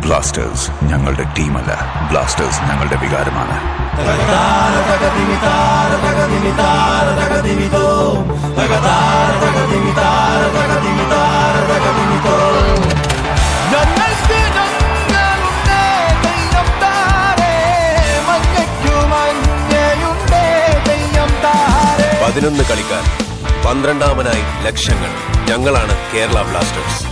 Blasters ഞങ്ങളുടെ ടീമല്ല Blasters ഞങ്ങളുടെ വികാരമാണ് ഞങ്ങൾക്ക് ഞങ്ങളുണ്ട് തെയ്യം താരേ മഞ്ഞയ്ക്കു മഞ്ഞയുണ്ട് തെയ്യം താരേ പതിനൊന്ന് കളിക്കാർ പന്ത്രണ്ടാമനായി ലക്ഷങ്ങൾ ഞങ്ങളാണ് കേരള ബ്ലാസ്റ്റേഴ്സ്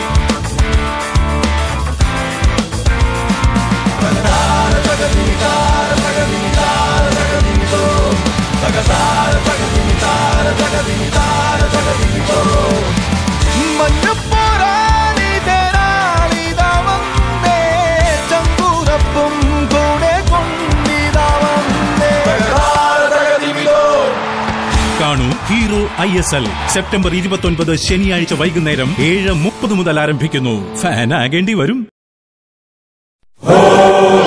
മഞ്ഞപ്പോരാളി തേരാളിതാ വന്നേ ചങ്കൂറപ്പും കൂടെ കൊണ്ടിതാ വന്നേ കാണൂ hero I S L September ഇരുപത്തൊൻപത് ശനിയാഴ്ച വൈകുന്നേരം ഏഴ് മുപ്പത് മുതൽ ആരംഭിക്കുന്നു ഫാൻ ആകേണ്ടി വരും